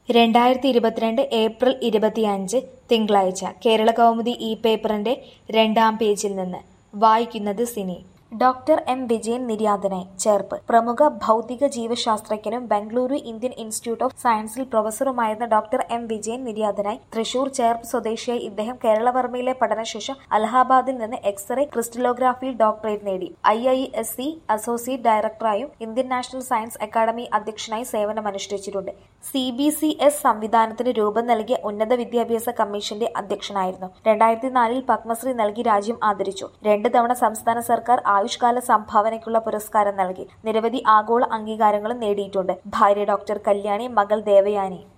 രണ്ടായിരത്തി ഇരുപത്തിരണ്ട് ഏപ്രിൽ ഇരുപത്തിയഞ്ച് തിങ്കളാഴ്ച കേരള കൗമുദി ഈ പേപ്പറിന്റെ രണ്ടാം പേജിൽ നിന്ന് വായിക്കുന്നത് സിനി ഡോക്ടർ എം വിജയൻ നിര്യാതനായി ചേർപ്പ് പ്രമുഖ ഭൗതിക ജീവശാസ്ത്രജ്ഞനും ബംഗളൂരു ഇന്ത്യൻ ഇൻസ്റ്റിറ്റ്യൂട്ട് ഓഫ് സയൻസിൽ പ്രൊഫസറുമായിരുന്ന ഡോക്ടർ എം വിജയൻ നിര്യാതനായി തൃശൂർ ചേർപ്പ് സ്വദേശിയായി ഇദ്ദേഹം കേരളവർമ്മയിലെ പഠനശേഷം അലഹാബാദിൽ നിന്ന് എക്സ്റേ ക്രിസ്റ്റലോഗ്രാഫിയിൽ ഡോക്ടറേറ്റ് നേടി I I S C associate ഡയറക്ടറായും ഇന്ത്യൻ നാഷണൽ സയൻസ് അക്കാദമി അധ്യക്ഷനായി സേവനമനുഷ്ഠിച്ചിട്ടുണ്ട് സി ബി സി എസ് സംവിധാനത്തിന് രൂപം നൽകിയ ഉന്നത വിദ്യാഭ്യാസ കമ്മീഷന്റെ അധ്യക്ഷനായിരുന്നു രണ്ടായിരത്തി നാലിൽ പത്മശ്രീ നൽകി രാജ്യം ആദരിച്ചു രണ്ട് തവണ സംസ്ഥാന സർക്കാർ ആയുഷ്കാല സംഭാവനയ്ക്കുള്ള പുരസ്കാരം നൽകി നിരവധി ആഗോള അംഗീകാരങ്ങളും നേടിയിട്ടുണ്ട് ഭാര്യ ഡോക്ടർ കല്യാണി മകൾ ദേവയാനി